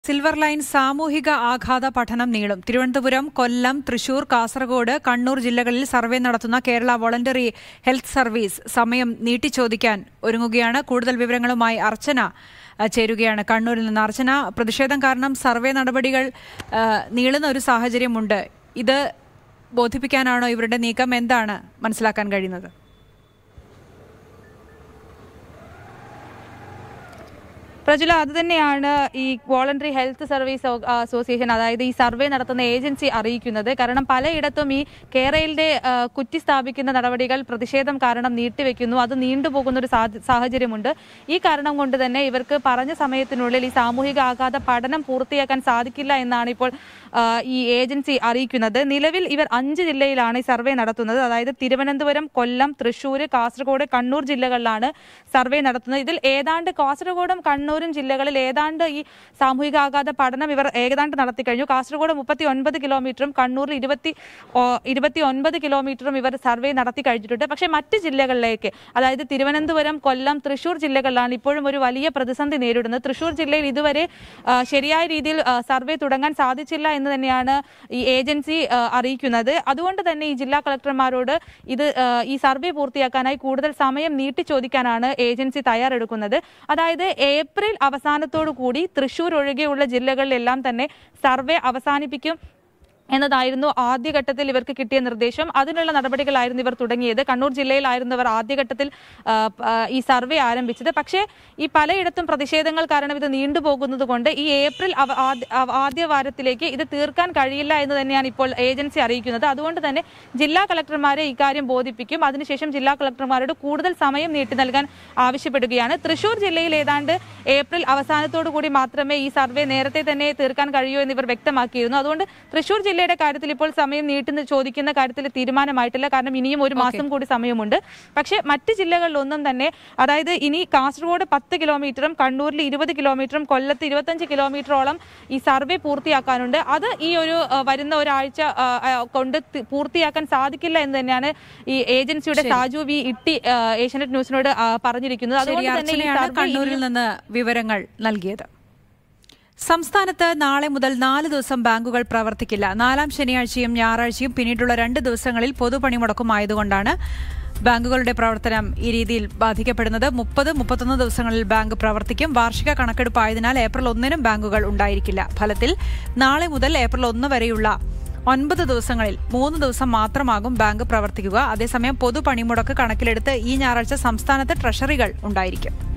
silver line സാമൂഹിക ആഘാത പഠനം നീളും തിരുവനന്തപുരം കൊല്ലം തൃശൂർ കാസർഗോഡ് കണ്ണൂർ ജില്ലകളിൽ സർവേ നടത്തുന്ന കേരള വോളണ്ടറി ഹെൽത്ത് സർവീസ് സമയം നീട്ടിച്ചോദിക്കാൻ ഒരുങ്ങുകയാണ് കൂടുതൽ വിവരങ്ങളുമായി അർച്ചന അഹ്, ചേരുകയാണ് കണ്ണൂരിൽ നിന്ന് അർച്ചന പ്രതിഷേധം കാരണം സർവേ നടപടികൾ അഹ്, നീളുന്ന ഒരു സാഹചര്യമുണ്ട് ഇത് ബോധിപ്പിക്കാനാണോ ഇവരുടെ നീക്കം എന്താണ് മനസ്സിലാക്കാൻ കഴിയുന്നത് പ്രജുല അത് തന്നെയാണ് ഈ വോളണ്ടറി ഹെൽത്ത് സർവീസ് ഓ- അസോസിയേഷൻ അതായത് ഈ സർവേ നടത്തുന്ന ഏജൻസി അറിയിക്കുന്നത് കാരണം പലയിടത്തും ഈ കേരളയുടെ ആ, കുറ്റി സ്ഥാപിക്കുന്ന നടപടികൾ പ്രതിഷേധം കാരണം നീട്ടിവെക്കുന്നു അത് നീണ്ടുപോകുന്ന ഒരു സാധ- സാഹചര്യമുണ്ട് ഈ കാരണം കൊണ്ട് തന്നെ ഇവർക്ക് പറഞ്ഞ സമയത്തിനുള്ളിൽ ഈ സാമൂഹിക ആഘാത പഠനം പൂർത്തിയാക്കാൻ സാധിക്കില്ല എന്നാണ് ഇപ്പോൾ ആ, ഈ ഏജൻസി അറിയിക്കുന്നത് നിലവിൽ ഇവർ അഞ്ച് ജില്ലയിലാണ് ഈ സർവേ നടത്തുന്നത് അതായത് തിരുവനന്തപുരം കൊല്ലം തൃശ്ശൂർ കാസർഗോഡ് കണ്ണൂർ ജില്ലകളിലാണ് സർവേ നടത്തുന്നത് ഇതിൽ ഏതാണ്ട് കാസർഗോഡും കണ്ണൂരും ജില്ലകളിൽ ഏതാണ്ട് ഈ സാമൂഹിക ആഘാത പഠനം ഇവർ ഏതാണ്ട് നടത്തി കഴിഞ്ഞു കാസർഗോഡ് മുപ്പത്തി ഒൻപത് കിലോമീറ്ററും കണ്ണൂരിൽ ഇരുപത്തി ഇരുപത്തി ഒൻപത് കിലോമീറ്ററും ഇവർ സർവേ നടത്തി കഴിഞ്ഞിട്ടുണ്ട് പക്ഷേ മറ്റ് ജില്ലകളിലേക്ക് അതായത് തിരുവനന്തപുരം കൊല്ലം തൃശ്ശൂർ ജില്ലകളിലാണ് ഇപ്പോഴും ഒരു വലിയ പ്രതിസന്ധി നേരിടുന്നത് തൃശ്ശൂർ ജില്ലയിൽ ഇതുവരെ ആ, ശരിയായ രീതിയിൽ ആ, സർവേ തുടങ്ങാൻ സാധിച്ചില്ല എന്ന് തന്നെയാണ് ഈ ഏജൻസി ആ, അറിയിക്കുന്നത് അതുകൊണ്ട് തന്നെ ഈ ജില്ലാ കളക്ടർമാരോട് ഇത് ആ, ഈ സർവേ പൂർത്തിയാക്കാനായി കൂടുതൽ സമയം നീട്ടി ചോദിക്കാനാണ് ഏജൻസി തയ്യാറെടുക്കുന്നത് അതായത് ഏപ്രിൽ അവസാനത്തോടു കൂടി തൃശൂർ ഒഴികെയുള്ള ജില്ലകളിലെല്ലാം തന്നെ സർവേ അവസാനിപ്പിക്കും എന്നതായിരുന്നു ആദ്യഘട്ടത്തിൽ ഇവർക്ക് കിട്ടിയ നിർദ്ദേശം അതിനുള്ള നടപടികളായിരുന്നു ഇവർ തുടങ്ങിയത് കണ്ണൂർ ജില്ലയിലായിരുന്നു ഇവർ ആദ്യഘട്ടത്തിൽ ആ, ആ, ഈ സർവേ ആരംഭിച്ചത് പക്ഷേ ഈ പലയിടത്തും പ്രതിഷേധങ്ങൾ കാരണം ഇത് നീണ്ടുപോകുന്നത് കൊണ്ട് ഈ ഏപ്രിൽ അവ- ആദ്യ- അവ- ആദ്യ വാരത്തിലേക്ക് ഇത് തീർക്കാൻ കഴിയില്ല എന്ന് തന്നെയാണ് ഇപ്പോൾ ഏജൻസി അറിയിക്കുന്നത് അതുകൊണ്ട് തന്നെ ജില്ലാ കളക്ടർമാരെ ഇക്കാര്യം ബോധിപ്പിക്കും അതിനുശേഷം ജില്ലാ കളക്ടർമാരോട് കൂടുതൽ സമയം നീട്ടി നൽകാൻ ആവശ്യപ്പെടുകയാണ് തൃശൂർ ജില്ലയിൽ ഏതാണ്ട് ഏപ്രിൽ അവസാനത്തോടു കൂടി മാത്രമേ ഈ സർവേ നേരത്തെ തന്നെ തീർക്കാൻ കഴിയൂ എന്ന് ഇവർ വ്യക്തമാക്കിയിരുന്നു അതുകൊണ്ട് തൃശൂർ ജില്ലയുടെ കാര്യത്തിൽ ഇപ്പോൾ സമയം നീട്ടി ചോദിക്കുന്ന കാര്യത്തിൽ തീരുമാനമായിട്ടില്ല കാരണം ഇനിയും ഒരു മാസം കൂടി സമയമുണ്ട് പക്ഷേ മറ്റ് ജില്ലകളിലൊന്നും തന്നെ അതായത് ഇനി കാസർഗോഡ് പത്ത് കിലോമീറ്ററും കണ്ണൂരിൽ ഇരുപത് കിലോമീറ്ററും കൊല്ലത്ത് ഇരുപത്തഞ്ച് കിലോമീറ്ററോളം ഈ സർവേ പൂർത്തിയാക്കാനുണ്ട് അത് ഈ ഒരു ആ, വരുന്ന ഒരാഴ്ച ആ, ആ, കൊണ്ട് തി- പൂർത്തിയാക്കാൻ സാധിക്കില്ല എന്ന് തന്നെയാണ് ഈ ഏജൻസിയുടെ സാജു വി ഇട്ടി ആ, ഏഷ്യാനെറ്റ് ന്യൂസിനോട് ആ, പറഞ്ഞിരിക്കുന്നത് ശരി അതുകൊണ്ട് തന്നെ ഈ അർച്ചനയാണ് സർവേ കണ്ണൂരിൽ നിന്ന് വിവരങ്ങൾ നൽകിയത് സംസ്ഥാനത്ത് നാളെ മുതൽ നാല് ദിവസം ബാങ്കുകൾ പ്രവർത്തിക്കില്ല നാലാം ശനിയാഴ്ചയും ഞായറാഴ്ചയും പിന്നീടുള്ള രണ്ട് ദിവസങ്ങളിൽ പൊതുപണിമുടക്കുമായതുകൊണ്ടാണ് ബാങ്കുകളുടെ പ്രവർത്തനം ഈ രീതിയിൽ ബാധിക്കപ്പെടുന്നത് മുപ്പത് മുപ്പത്തൊന്ന് ദിവസങ്ങളിൽ ബാങ്ക് പ്രവർത്തിക്കും വാർഷിക കണക്കെടുപ്പായതിനാൽ ഏപ്രിൽ ഒന്നിനും ബാങ്കുകൾ ഉണ്ടായിരിക്കില്ല ഫലത്തിൽ നാളെ മുതൽ ഏപ്രിൽ ഒന്ന് വരെയുള്ള ഒൻപത് ദിവസങ്ങളിൽ മൂന്ന് ദിവസം മാത്രമാകും ബാങ്ക് പ്രവർത്തിക്കുക അതേസമയം പൊതുപണിമുടക്ക് കണക്കിലെടുത്ത് ഈ ഞായറാഴ്ച സംസ്ഥാനത്ത് ട്രഷറികൾ ഉണ്ടായിരിക്കും